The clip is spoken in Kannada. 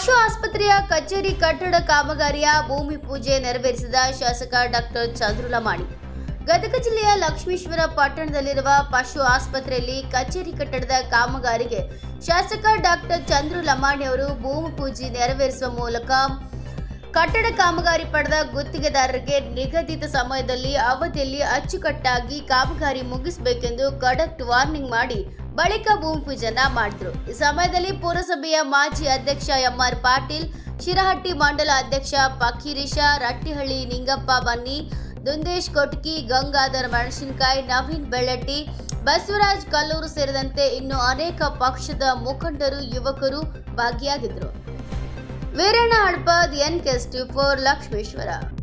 ಪಶು ಆಸ್ಪತ್ರೆಯ ಕಚೇರಿ ಕಟ್ಟಡ ಕಾಮಗಾರಿಯ ಭೂಮಿ ಪೂಜೆ ನೆರವೇರಿಸಿದ ಶಾಸಕ ಡಾಕ್ಟರ್ ಚಂದ್ರುಲಮಾಣಿ ಗದಗ ಜಿಲ್ಲೆಯ ಲಕ್ಷ್ಮೀಶ್ವರ ಪಟ್ಟಣದಲ್ಲಿರುವ ಪಶು ಆಸ್ಪತ್ರೆಯಲ್ಲಿ ಕಚೇರಿ ಕಟ್ಟಡದ ಕಾಮಗಾರಿಗೆ ಶಾಸಕ ಡಾಕ್ಟರ್ ಚಂದ್ರು ಲಮಾಣಿ ಅವರು ಭೂಮಿ ಪೂಜೆ ನೆರವೇರಿಸುವ ಮೂಲಕ ಕಟ್ಟಡ ಕಾಮಗಾರಿ ಪಡೆದ ಗುತ್ತಿಗೆದಾರರಿಗೆ ನಿಗದಿತ ಸಮಯದಲ್ಲಿ ಅವಧಿಯಲ್ಲಿ ಅಚ್ಚುಕಟ್ಟಾಗಿ ಕಾಮಗಾರಿ ಮುಗಿಸಬೇಕೆಂದು ಖಡಕ್ ವಾರ್ನಿಂಗ್ ಮಾಡಿ ಬಳಿಕ ಭೂಮಿ ಪೂಜೆಯನ್ನ ಮಾಡಿದ್ರು ಈ ಸಮಯದಲ್ಲಿ ಪುರಸಭೆಯ ಮಾಜಿ ಅಧ್ಯಕ್ಷ ಎಂಆರ್ ಪಾಟೀಲ್ ಶಿರಹಟ್ಟಿ ಮಂಡಲ ಅಧ್ಯಕ್ಷ ಫಕೀರೀಶ ರಟ್ಟಿಹಳ್ಳಿ ನಿಂಗಪ್ಪ ಬನ್ನಿ ದುಂದೇಶ್ ಕೊಟ್ಕಿ ಗಂಗಾಧರ್ ಮೆಣಸಿನಕಾಯಿ ನವೀನ್ ಬೆಳ್ಳಟ್ಟಿ ಬಸವರಾಜ್ ಕಲ್ಲೂರು ಸೇರಿದಂತೆ ಇನ್ನು ಅನೇಕ ಪಕ್ಷದ ಮುಖಂಡರು ಯುವಕರು ಭಾಗಿಯಾಗಿದ್ದರು ವೀರಣ್ಣ ಹಡ್ಪದ್ ಎನ್ ಕೆಸ್ಟಿ ಫೋರ್ ಲಕ್ಷ್ಮೇಶ್ವರ